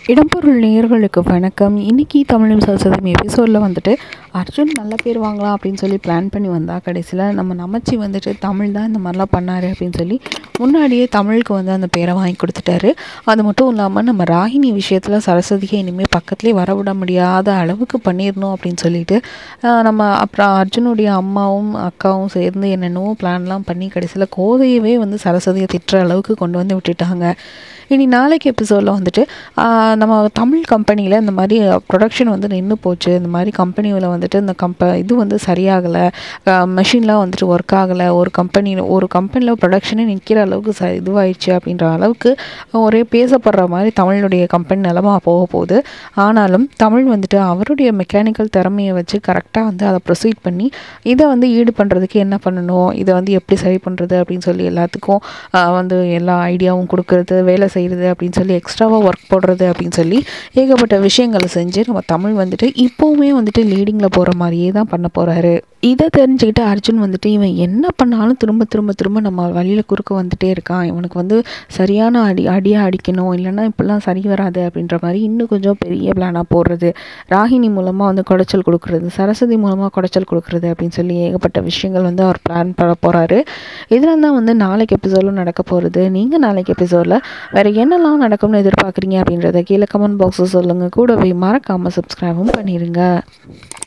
இடம்பொருள் நேயர்களுக்கு வணக்கம் இன்றைக்கி தமிழும் சரஸ்வதி எபிசோடில் வந்துட்டு அர்ஜுன் நல்ல பேர் வாங்கலாம் அப்படின்னு சொல்லி பிளான் பண்ணி வந்தால் கடைசியில் நம்ம நமச்சி வந்துட்டு தமிழ் தான் இந்த மாதிரிலாம் பண்ணார் அப்படின்னு சொல்லி முன்னாடியே தமிழுக்கு வந்து அந்த பேரை வாங்கி கொடுத்துட்டாரு அது மட்டும் இல்லாமல் நம்ம ராகினி விஷயத்தில் சரஸ்வதியை இனிமேல் பக்கத்துலேயே வரவிட முடியாத அளவுக்கு பண்ணிடணும் அப்படின்னு சொல்லிட்டு ஆஹ், நம்ம அப்புறம் அர்ஜுனுடைய அம்மாவும் அக்காவும் சேர்ந்து என்னென்னவோ பிளான்லாம் பண்ணி கடைசியில் கோதையவே வந்து சரஸ்வதியை திட்டுற அளவுக்கு கொண்டு வந்து விட்டுட்டாங்க இனி நாளைக்கு எபிசோடில் வந்துட்டு ஆஹ், நம்ம தமிழ் கம்பெனியில் இந்த மாதிரி ப்ரொடக்ஷன் வந்து நின்று போச்சு இந்த மாதிரி கம்பெனியில் வந்துட்டு இந்த கம்ப இது வந்து சரியாகலை மெஷின்லாம் வந்துட்டு ஒர்க் ஆகலை ஒரு கம்பெனியில் ஒரு கம்பெனியில் ப்ரொடக்ஷனே நிற்கிற அளவுக்கு ச இதுவாயிடுச்சு அப்படின்ற அளவுக்கு ஒரே பேசப்படுற மாதிரி தமிழுடைய கம்பெனி நிலமா போக போகுது ஆனாலும் தமிழ் வந்துட்டு அவருடைய மெக்கானிக்கல் திறமையை வச்சு கரெக்டாக வந்து அதை ப்ரொசீட் பண்ணி இதை வந்து ஈடு பண்ணுறதுக்கு என்ன பண்ணணும் இதை வந்து எப்படி சரி பண்ணுறது அப்படின்னு சொல்லி எல்லாத்துக்கும் ஆஹ், வந்து எல்லா ஐடியாவும் கொடுக்கறது வேலை செய்கிறது அப்படின்னு சொல்லி எக்ஸ்ட்ராவாக ஒர்க் போடுறது அப்படின்னு சொல்லி ஏகப்பட்ட விஷயங்களை செஞ்சு நம்ம தமிழ் வந்துட்டு இப்போவுமே வந்துட்டு லீடிங்கில் போகிற மாதிரியே தான் பண்ண போகிறாரு இதை தெரிஞ்சுக்கிட்டு அர்ஜுன் வந்துட்டு இவன் என்ன பண்ணாலும் திரும்ப திரும்ப திரும்ப நம்ம வழியில் குறுக்க வந்துட்டே இருக்கான் இவனுக்கு வந்து சரியான அடி அடியாக அடிக்கணும் இல்லைன்னா இப்படிலாம் சரி வராது அப்படின்ற மாதிரி இன்னும் கொஞ்சம் பெரிய பிளானாக போடுறது ராகினி மூலமாக வந்து குடைச்சல் கொடுக்குறது சரஸ்வதி மூலமாக குடைச்சல் கொடுக்குறது அப்படின்னு சொல்லி ஏகப்பட்ட விஷயங்கள் வந்து அவர் பிளான் பண்ண போகிறாரு இதெல்லாம் தான் வந்து நாளைக்கு எபிசோடில் நடக்க போகிறது நீங்கள் நாளைக்கு எபிசோடில் வேறு என்னெல்லாம் நடக்கும்னு எதிர்பார்க்குறீங்க அப்படின்றத கீழே கமெண்ட் பாக்ஸில் சொல்லுங்கள் கூடவே மறக்காமல் சப்ஸ்கிரைபும் பண்ணிடுங்க